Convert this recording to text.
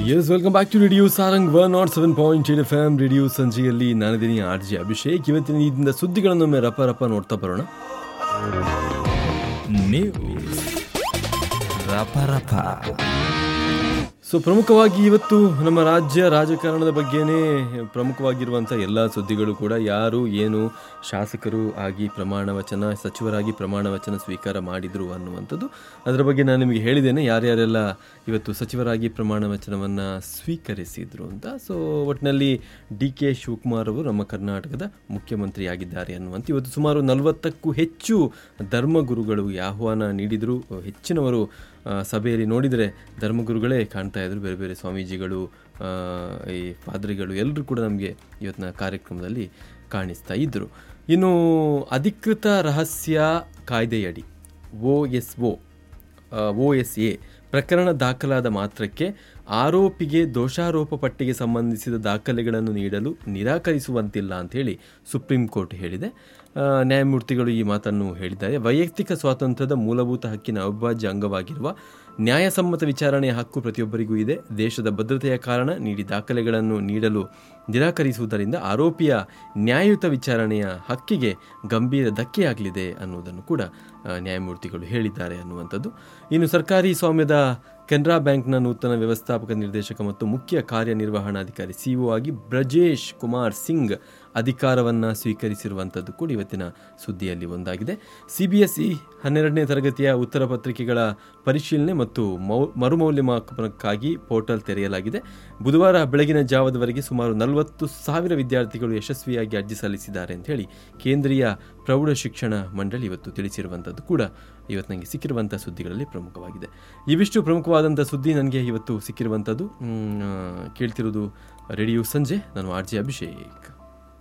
S welcome back to radio Sarang one not seven point eight F M radio ಸಂಜೆಯಲ್ಲಿ ನಾನಿದ್ದೀನಿ R G Abhishek ಇವತ್ತಿನ ಇದರಿಂದ ಸುದ್ದಿಗಳನ್ನೊಮ್ಮೆ ರಪ ರಪ ನೋಡ್ತಾ ಬರೋಣ ನ್ಯೂಸ್ ರಪರಪ ಸೊ ಪ್ರಮುಖವಾಗಿ ಇವತ್ತು ನಮ್ಮ ರಾಜ್ಯ ರಾಜಕಾರಣದ ಬಗ್ಗೆನೇ ಪ್ರಮುಖವಾಗಿರುವಂಥ ಎಲ್ಲ ಸುದ್ದಿಗಳು ಕೂಡ ಯಾರು ಏನು ಶಾಸಕರು ಆಗಿ ಪ್ರಮಾಣ ವಚನ ಸಚಿವರಾಗಿ ಪ್ರಮಾಣ ವಚನ ಸ್ವೀಕಾರ ಮಾಡಿದರು ಅನ್ನುವಂಥದ್ದು ಅದರ ಬಗ್ಗೆ ನಾನು ನಿಮಗೆ ಹೇಳಿದ್ದೇನೆ ಯಾರ್ಯಾರೆಲ್ಲ ಇವತ್ತು ಸಚಿವರಾಗಿ ಪ್ರಮಾಣ ವಚನವನ್ನು ಸ್ವೀಕರಿಸಿದ್ರು ಅಂತ ಸೊ ಒಟ್ಟಿನಲ್ಲಿ ಡಿ ಕೆ ಶಿವಕುಮಾರ್ ಅವರು ನಮ್ಮ ಕರ್ನಾಟಕದ ಮುಖ್ಯಮಂತ್ರಿಯಾಗಿದ್ದಾರೆ ಅನ್ನುವಂಥ ಇವತ್ತು ಸುಮಾರು ನಲವತ್ತಕ್ಕೂ ಹೆಚ್ಚು ಧರ್ಮಗುರುಗಳು ಈ ಆಹ್ವಾನ ನೀಡಿದರು ಹೆಚ್ಚಿನವರು ಆ, ಸಭೆಯಲ್ಲಿ ನೋಡಿದರೆ ಧರ್ಮಗುರುಗಳೇ ಕಾಣ್ತಾ ಇದ್ರು ಬೇರೆ ಬೇರೆ ಸ್ವಾಮೀಜಿಗಳು ಆ, ಈ ಪಾದ್ರಿಗಳು ಎಲ್ಲರೂ ಕೂಡ ನಮಗೆ ಇವತ್ತಿನ ಕಾರ್ಯಕ್ರಮದಲ್ಲಿ ಕಾಣಿಸ್ತಾ ಇದ್ದರು ಇನ್ನು ಅಧಿಕೃತ ರಹಸ್ಯ ಕಾಯ್ದೆಯಡಿ O S O O S A ಪ್ರಕರಣ ದಾಖಲಾದ ಮಾತ್ರಕ್ಕೆ ಆರೋಪಿಗೆ ದೋಷಾರೋಪ ಪಟ್ಟಿಗೆ ಸಂಬಂಧಿಸಿದ ದಾಖಲೆಗಳನ್ನು ನೀಡಲು ನಿರಾಕರಿಸುವಂತಿಲ್ಲ ಅಂತೇಳಿ ಸುಪ್ರೀಂ ಕೋರ್ಟ್ ಹೇಳಿದೆ ಆ, ನ್ಯಾಯಮೂರ್ತಿಗಳು ಈ ಮಾತನ್ನು ಹೇಳಿದ್ದಾರೆ ವೈಯಕ್ತಿಕ ಸ್ವಾತಂತ್ರ್ಯದ ಮೂಲಭೂತ ಹಕ್ಕಿನ ಅವಿಭಾಜ್ಯ ಅಂಗವಾಗಿರುವ ನ್ಯಾಯಸಮ್ಮತ ವಿಚಾರಣೆಯ ಹಕ್ಕು ಪ್ರತಿಯೊಬ್ಬರಿಗೂ ಇದೆ ದೇಶದ ಭದ್ರತೆಯ ಕಾರಣ ನೀಡಿ ದಾಖಲೆಗಳನ್ನು ನೀಡಲು ನಿರಾಕರಿಸುವುದರಿಂದ ಆರೋಪಿಯ ನ್ಯಾಯಯುತ ವಿಚಾರಣೆಯ ಹಕ್ಕಿಗೆ ಗಂಭೀರ ಧಕ್ಕೆಯಾಗಲಿದೆ ಅನ್ನುವುದನ್ನು ಕೂಡ ಆ, ನ್ಯಾಯಮೂರ್ತಿಗಳು ಹೇಳಿದ್ದಾರೆ ಅನ್ನುವಂಥದ್ದು ಇನ್ನು ಸರ್ಕಾರಿ ಸ್ವಾಮ್ಯದ ಕೆನರಾ ಬ್ಯಾಂಕ್ನ ನೂತನ ವ್ಯವಸ್ಥಾಪಕ ನಿರ್ದೇಶಕ ಮತ್ತು ಮುಖ್ಯ ಕಾರ್ಯನಿರ್ವಹಣಾಧಿಕಾರಿ ಸಿಇಒ ಆಗಿ ಬ್ರಜೇಶ್ ಕುಮಾರ್ ಸಿಂಗ್ ಅಧಿಕಾರವನ್ನು ಸ್ವೀಕರಿಸಿರುವಂಥದ್ದು ಕೂಡ ಇವತ್ತಿನ ಸುದ್ದಿಯಲ್ಲಿ ಒಂದಾಗಿದೆ ಸಿಬಿಎಸ್ಇ ಹನ್ನೆರಡನೇ ತರಗತಿಯ ಉತ್ತರ ಪತ್ರಿಕೆಗಳ ಪರಿಶೀಲನೆ ಮತ್ತು ಮೌ ಮರುಮೌಲ್ಯಮಾಪನಕ್ಕಾಗಿ ಪೋರ್ಟಲ್ ತೆರೆಯಲಾಗಿದೆ ಬುಧವಾರ ಬೆಳಗಿನ ಜಾವದವರೆಗೆ ಸುಮಾರು ನಲವತ್ತು ಸಾವಿರ ವಿದ್ಯಾರ್ಥಿಗಳು ಯಶಸ್ವಿಯಾಗಿ ಅರ್ಜಿ ಸಲ್ಲಿಸಿದ್ದಾರೆ ಅಂತ ಹೇಳಿ ಕೇಂದ್ರೀಯ ಪ್ರೌಢ ಶಿಕ್ಷಣ ಮಂಡಳಿ ಇವತ್ತು ತಿಳಿಸಿರುವಂಥದ್ದು ಕೂಡ ಇವತ್ತು ನನಗೆ ಸಿಕ್ಕಿರುವಂಥ ಸುದ್ದಿಗಳಲ್ಲಿ ಪ್ರಮುಖವಾಗಿದೆ ಇವಿಷ್ಟು ಪ್ರಮುಖವಾದಂಥ ಸುದ್ದಿ ನನಗೆ ಇವತ್ತು ಸಿಕ್ಕಿರುವಂಥದ್ದು ಮ್, ಆ, ಕೇಳ್ತಿರೋದು ರೇಡಿಯೋ ಸಂಜೆ ನಾನು ಆರ್ ಜೆ ಅಭಿಷೇಕ್